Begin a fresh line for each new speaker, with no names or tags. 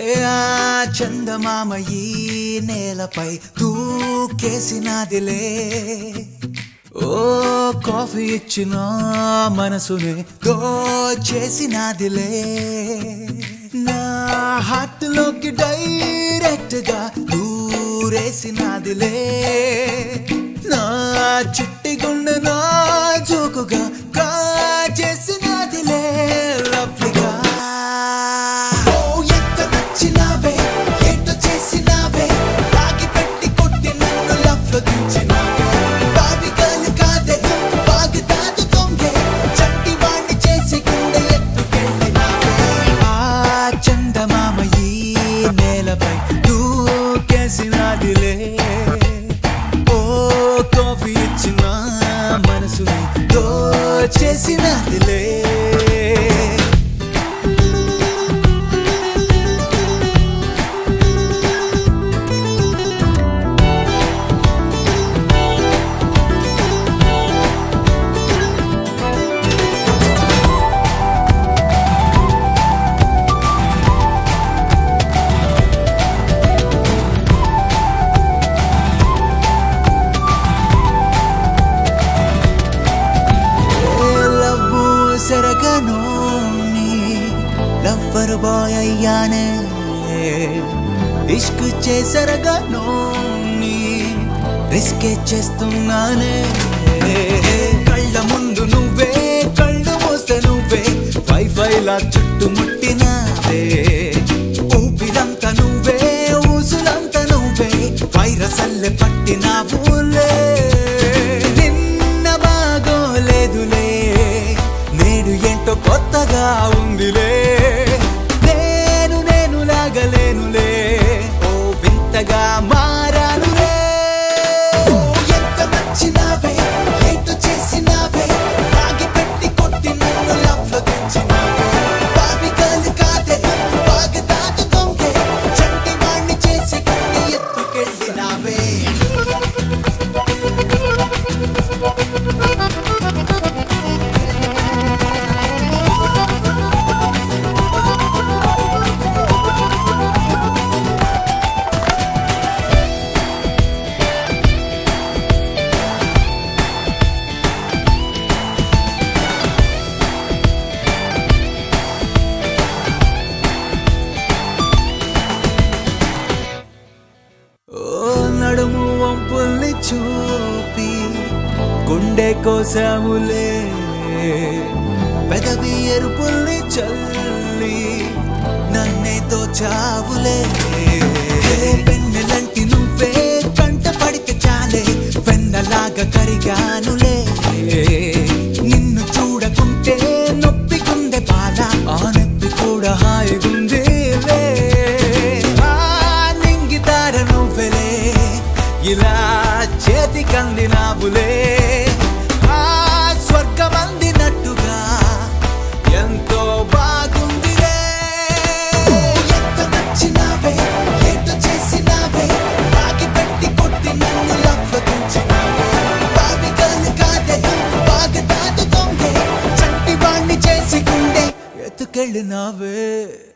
ఆ చందమామ ఈ నేలపై దూకేసినాదిలే ఓ కాఫీ ఇచ్చిన మనసుని దోచేసినాదిలే నా హార్ట్లోకి డైరెక్ట్ గా దూరేసినాదిలే నా చిట్టి గుండె నా జోకుగా కాజేసినాదిలే లవ్లీగా ఓ ఎంత నచ్చినావే ఏంటో చేసినావే రాగి పెట్టి కొట్టి నన్ను లవ్లో దించినావే బావి గాలి కాదే బాగుతాదు దొంగే చంటి వాణ్ణి చేసి గుండె ఎత్తుకెళ్ళినావే ఆ చందమామ ఈ నేలపై దూకేసినాదిలే ఓ కాఫీ ఇచ్చిన మనసుని దోచేసినదిలే లవ్వు సెరగను లవ్వర్ బాయ్ అయ్యానే ఇష్క్ చేసరగను రిస్క్ చేస్తున్నానే కళ్ళ ముందు నువ్వే కళ్ళు మూస్తే నువ్వే వైఫై లా చుట్టుముట్టినావే ఊపిరంతా నువ్వే ఊసులంతా నువ్వే వైరస్ అల్లె పట్టినావులే నిన్న బాగోలేదులే నేడు ఏంటో కొత్తగా ఉందిలే నేను నేను లాగలేనులే ఓ వింతగా మారానులే ఓ ఎంత నచ్చినావే ఏంటో చేసినావే రాగి పెట్టి కొట్టి నన్ను లవ్లో దించినావే బావి గాలి కాదే బాగుతాదు దొంగే చంటి వాణ్ణి చేసి కొట్టి ఎత్తుకెళ్ళినావే ఓ నడుము వంపుల్ని చూపి గుండె కోసాములే పెదవి ఎరుపుల్ని చల్లి నన్నే దోచావులే పెన్నెలంటి నువ్వే కంట పడితే చాలే వెన్నలాగా కరిగానులే నిన్ను చూడకుంటే నొప్పి గుండె బాల ఆ నొప్పి కూడా హాయిగుందిలే ఆ నింగితార నువ్వెలే ఇలా చేతి కందినావులే ఆ స్వర్గం అందినట్టుగా ఎంతో బాగుందిలే ఎంత నచ్చినావే ఏంటో చేసినావే రాగి పెట్టి కొట్టి నన్ను లవ్లో దించినావే బావి గాలి కాదే బాగుతాదు దొంగే చంటి వాణ్ణి చేసి గుండె ఎత్తుకెళ్ళినావే